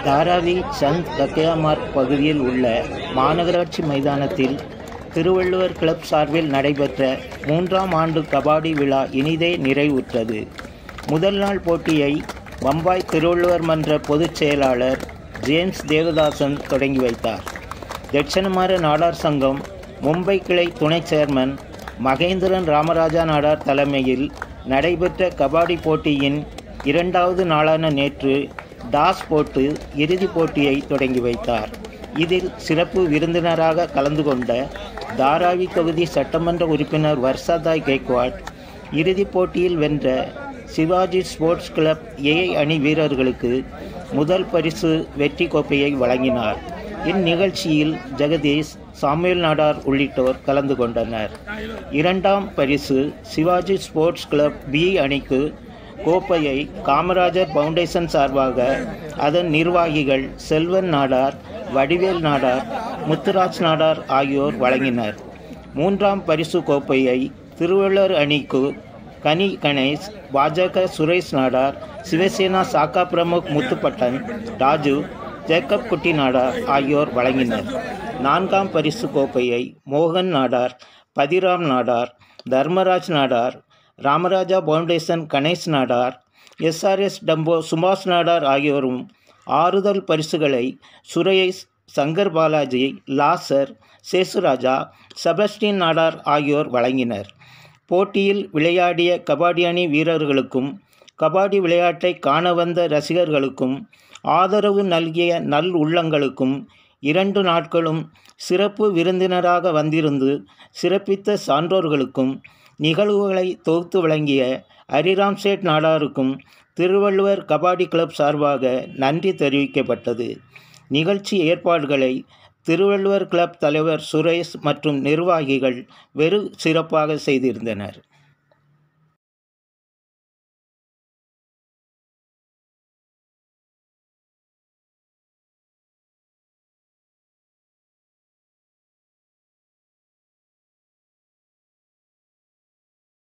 தாராவி சந்த் கக்கயாமார்க் பகுதியில் உள்ள மாநகராட்சி மைதானத்தில் திருவள்ளுவர் கிளப் சார்பில் நடைபெற்ற மூன்றாம் ஆண்டு கபாடி விழா இனிதே நிறைவுற்றது முதல் நாள் போட்டியை பம்பாய் திருவள்ளுவர் மன்ற பொதுச் செயலாளர் ஜேம்ஸ் தேவதாசன் தொடங்கி வைத்தார் தட்சணமார நாடார் சங்கம் மும்பை கிளை துணை சேர்மன் மகேந்திரன் ராமராஜா நாடார் தலைமையில் நடைபெற்ற கபாடி போட்டியின் இரண்டாவது நாளான நேற்று டாஸ் போட்டு இறுதிப் போட்டியை தொடங்கி வைத்தார் இதில் சிறப்பு விருந்தினராக கலந்து கொண்ட தாராவி தொகுதி சட்டமன்ற உறுப்பினர் வர்ஷாதாய் கெக்வாட் இறுதிப் போட்டியில் வென்ற சிவாஜி ஸ்போர்ட்ஸ் கிளப் ஏ அணி வீரர்களுக்கு முதல் பரிசு வெற்றி கோப்பையை வழங்கினார் இந்நிகழ்ச்சியில் ஜெகதீஷ் சாமுவேல் நாடார் உள்ளிட்டோர் கலந்து கொண்டனர் இரண்டாம் பரிசு சிவாஜி ஸ்போர்ட்ஸ் கிளப் பி அணிக்கு கோப்பையை காமராஜர் ஃபவுண்டேஷன் சார்பாக அதன் நிர்வாகிகள் செல்வன் நாடார் வடிவேல் நாடார் முத்துராஜ் நாடார் ஆகியோர் வழங்கினர் மூன்றாம் பரிசு கோப்பையை திருவள்ளூர் அணிக்கு கனி கணேஷ் பாஜக சுரேஷ் நாடார் சிவசேனா சாக்கா பிரமுக் முத்துப்பட்டன் ராஜு ஜேக்கப் குட்டி நாடார் ஆகியோர் வழங்கினர் நான்காம் பரிசு கோப்பையை மோகன் நாடார் பதிராம் நாடார் தர்மராஜ் நாடார் ராமராஜா ஃபவுண்டேஷன் கணேஷ் நாடார் எஸ்ஆர்எஸ் டம்போ சுபாஷ் நாடார் ஆகியோரும் ஆறுதல் பரிசுகளை சுரேஷ் சங்கர் பாலாஜி லாசர் சேசுராஜா செபஸ்டின் நாடார் ஆகியோர் வழங்கினர் போட்டியில் விளையாடிய கபாடி அணி வீரர்களுக்கும் கபாடி விளையாட்டை காண வந்த ரசிகர்களுக்கும் ஆதரவு நல்கிய நல் உள்ளங்களுக்கும் இரண்டு நாட்களும் சிறப்பு விருந்தினராக வந்திருந்து சிறப்பித்த சான்றோர்களுக்கும் நிகழ்வுகளை தொகுத்து வழங்கிய ஹரிராம் சேட் நாடாருக்கும் திருவள்ளுவர் கபாடி கிளப் சார்பாக நன்றி தெரிவிக்கப்பட்டது நிகழ்ச்சி ஏற்பாடுகளை திருவள்ளுவர் கிளப் தலைவர் சுரேஷ் மற்றும் நிர்வாகிகள் வெறு சிறப்பாக செய்திருந்தனர்